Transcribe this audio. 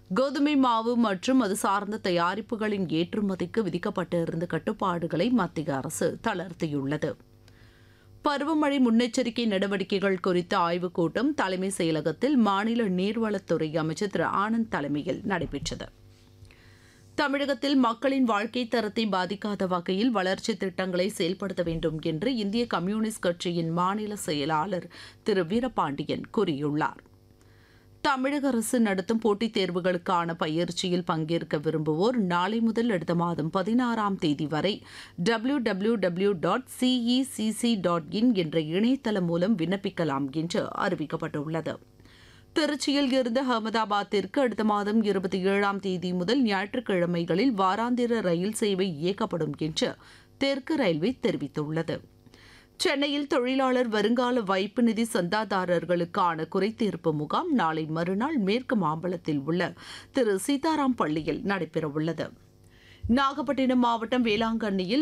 கோதுமை மாவு மற்றும் அது சார்ந்த தயாரிப்புகளின் ஏற்றுமதிக்கு விதிக்கப்பட்டிருந்த கட்டுப்பாடுகளை மத்திய அரசு தளர்த்தியுள்ளது பருவமழை முன்னெச்சரிக்கை நடவடிக்கைகள் குறித்த ஆய்வுக் கூட்டம் தலைமை செயலகத்தில் மாநில நீர்வளத்துறை அமைச்சர் திரு ஆனந்த் தலைமையில் நடைபெற்றது தமிழகத்தில் மக்களின் வாழ்க்கை தரத்தை பாதிக்காத வகையில் வளர்ச்சி திட்டங்களை செயல்படுத்த வேண்டும் என்று இந்திய கம்யூனிஸ்ட் கட்சியின் மாநில செயலாளர் திரு வீரபாண்டியன் கூறியுள்ளார் தமிழக அரசு நடத்தும் போட்டித் தேர்வுகளுக்கான பயிற்சியில் பங்கேற்க விரும்புவோர் நாளை முதல் அடுத்த மாதம் பதினாறாம் தேதி வரை W W W dot CECC dot in என்ற இணையதளம் மூலம் விண்ணப்பிக்கலாம் என்று அறிவிக்கப்பட்டுள்ளது திருச்சியில் இருந்து அகமதாபாத்திற்கு அடுத்த மாதம் இருபத்தி ஏழாம் தேதி முதல் ஞாயிற்றுக்கிழமைகளில் வாராந்திர ரயில் சேவை இயக்கப்படும் என்று தெற்கு ரயில்வே தெரிவித்துள்ளது சென்னையில் தொழிலாளர் வருங்கால வைப்பு நிதி சந்தாதாரர்களுக்கான குறைதீர்ப்பு முகாம் நாளை மறுநாள் மேற்கு மாம்பலத்தில் உள்ள திரு சீதாராம் பள்ளியில் நடைபெறவுள்ளது நாகப்பட்டினம் மாவட்டம் வேளாங்கண்ணியில்